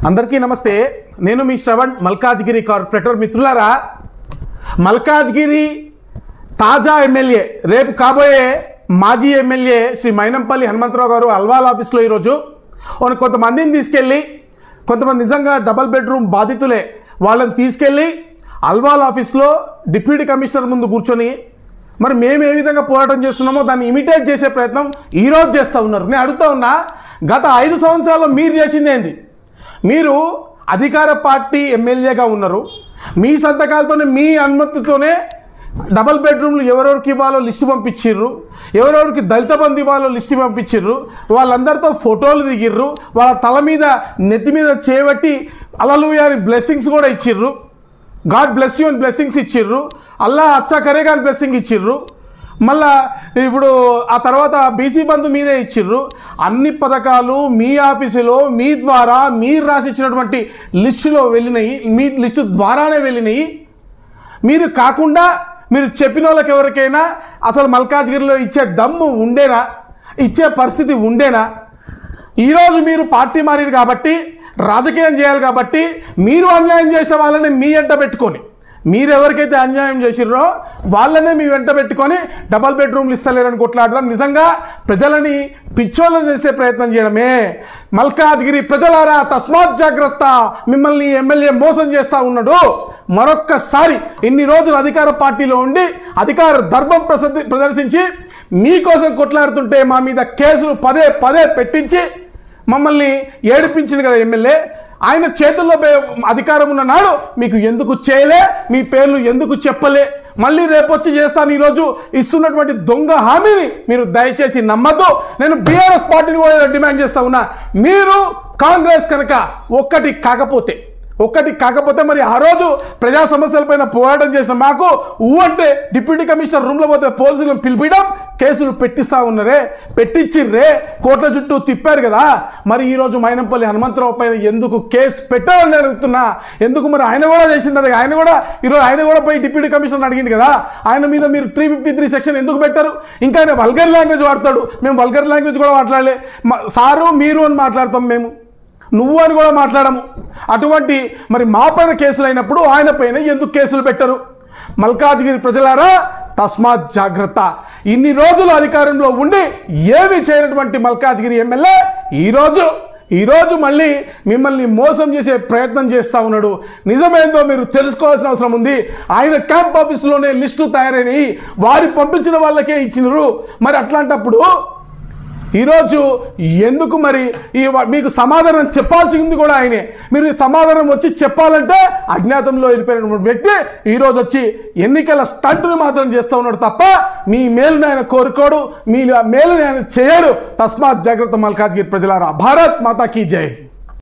అందరికీ నమస్తే నేను మీ శ్రవణ్ మల్కాజ్గిరి కార్పొరేటర్ మిత్రులారా మల్కాజ్గిరి తాజా ఎమ్మెల్యే రేపు కాబోయే మాజీ ఎమ్మెల్యే శ్రీ మైనంపల్లి హనుమంతరావు గారు అల్వాల్ ఆఫీస్లో ఈరోజు ఒక కొంతమందిని తీసుకెళ్ళి కొంతమంది నిజంగా డబల్ బెడ్రూమ్ బాధితులే వాళ్ళని తీసుకెళ్ళి అల్వాల్ ఆఫీస్లో డిప్యూటీ కమిషనర్ ముందు కూర్చొని మరి మేము ఏ విధంగా పోరాటం చేస్తున్నామో దాన్ని ఇమిటేట్ చేసే ప్రయత్నం ఈరోజు చేస్తూ ఉన్నారు నేను అడుగుతా ఉన్నా గత ఐదు సంవత్సరాల్లో మీరు చేసింది ఏంది మీరు అధికార పార్టీ ఎమ్మెల్యేగా ఉన్నారు మీ సంతకాలతోనే మీ అనుమతితోనే డబల్ బెడ్రూమ్లు ఎవరెవరికి ఇవ్వాలో లిస్టు పంపించిర్రు ఎవరెవరికి దళిత బంధు ఇవ్వాలో లిస్టు పంపించిర్రు వాళ్ళందరితో ఫోటోలు దిగిర్రు వాళ్ళ తల మీద నెత్తి మీద చేపట్టి అలలుయాని బ్లెస్సింగ్స్ కూడా ఇచ్చిర్రు గాడ్ బ్లెస్ యూ అని బ్లెస్సింగ్స్ ఇచ్చిర్రు అల్లా అచ్చా కరేగా అని బ్లెస్సింగ్ ఇచ్చిర్రు మళ్ళా ఇప్పుడు ఆ తర్వాత బీసీ బంధు మీదే ఇచ్చిర్రు అన్ని పథకాలు మీ ఆఫీసులో మీ ద్వారా మీరు రాసిచ్చినటువంటి లిస్టులో వెళ్ళినాయి మీ లిస్టు ద్వారానే వెళ్ళినాయి మీరు కాకుండా మీరు చెప్పిన వాళ్ళకి ఎవరికైనా అసలు మల్కాజ్గిరిలో ఇచ్చే దమ్ము ఉండేనా ఇచ్చే పరిస్థితి ఉండేనా ఈరోజు మీరు పార్టీ మారారు కాబట్టి రాజకీయం చేయాలి కాబట్టి మీరు అన్యాయం చేసిన వాళ్ళని మీ వెంట పెట్టుకొని మీరు ఎవరికైతే అన్యాయం చేసిర్రో వాళ్ళనే మీ వెంట పెట్టుకొని డబల్ బెడ్రూమ్లు ఇస్తలేరని కొట్లాడడం నిజంగా ప్రజలని పిచ్చోళ్ళని చేసే ప్రయత్నం చేయడమే మల్కాజ్గిరి ప్రజలారా తస్మాత్ జాగ్రత్త మిమ్మల్ని ఎమ్మెల్యే మోసం చేస్తా ఉన్నాడు మరొక్కసారి ఇన్ని రోజులు అధికార పార్టీలో ఉండి అధికార దర్భం ప్రస- ప్రదర్శించి మీకోసం కొట్లాడుతుంటే మా మీద కేసులు పదే పదే పెట్టించి మమ్మల్ని ఏడిపించింది కదా ఎమ్మెల్యే ఆయన చేతుల్లో బే- అధికారం ఉన్న నాడు మీకు ఎందుకు చేయలే మీ పేర్లు ఎందుకు చెప్పలే మళ్ళీ రేపొచ్చి చేస్తాను ఈరోజు ఇస్తున్నటువంటి దొంగ హామీని మీరు దయచేసి నమ్మద్దు నేను బీఆర్ఎస్ పార్టీని కూడా డిమాండ్ చేస్తా ఉన్నా మీరు కాంగ్రెస్ కనుక ఒక్కటి కాకపోతే ఒక్కటి కాకపోతే మరి ఆ రోజు ప్రజా సమస్యలపైన పోరాటం చేసిన మాకు ఊ అంటే డిప్యూటీ కమిషనర్ రూమ్లో పోతే పోలీసులను పిలిపించడం కేసులు పెట్టిస్తా ఉన్నారే పెట్టించిర్రే కోట్ల చుట్టూ తిప్పారు కదా మరి ఈరోజు మైనంపల్లి హనుమంతరావు పైన ఎందుకు కేసు పెట్టాలని నేను అడుగుతున్నా ఎందుకు మరి ఆయన కూడా చేసింది అది ఆయన కూడా ఈరోజు ఆయన కూడా పోయి డిప్యూటీ కమిషనర్ అడిగింది కదా ఆయన మీద మీరు త్రీ ఫిఫ్టీ త్రీ సెక్షన్ ఎందుకు పెట్టారు ఇంకా ఆయన వల్గర్ లాంగ్వేజ్ వాడతాడు మేము వల్గర్ లాంగ్వేజ్ కూడా మాట్లాడలే మా- సారు మీరు అని మాట్లాడతాం మేము నువ్వు అని కూడా మాట్లాడము అటువంటి మరి మా పైన కేసులు అయినప్పుడు ఆయన పైన ఎందుకు కేసులు పెట్టరు మల్కాజ్గిరి ప్రజలారా తస్మాత్ జాగ్రత్త ఇన్ని రోజులు అధికారంలో ఉండి ఏమీ చేయనటువంటి మల్కాజ్గిరి ఎమ్మెల్యే ఈరోజు ఈరోజు మళ్ళీ మిమ్మల్ని మోసం చేసే ప్రయత్నం చేస్తూ ఉన్నాడు నిజమేందో మీరు తెలుసుకోవాల్సిన అవసరం ఉంది ఆయన క్యాంప్ ఆఫీసులోనే లిస్టు తయారైనవి వారి పంపించిన వాళ్ళకే ఇచ్చినారు మరి అట్లాంటప్పుడు ఈరోజు ఎందుకు మరి ఈ వ- మీకు సమాధానం చెప్పాల్సింది కూడా ఆయనే మీరు ఈ సమాధానం వచ్చి చెప్పాలంటే అజ్ఞాతంలో వెళ్ళిపోయినటువంటి వ్యక్తి ఈరోజు వచ్చి ఎన్నికల స్టంట్ను మాత్రం చేస్తూ ఉన్నాడు తప్ప మీ మేలుని ఆయన కోరుకోడు మీ మేలుని ఆయన చేయడు తస్మాత్ జాగ్రత్త మల్కాజ్గిరి ప్రజలారా భారత్ మాతా కీ జై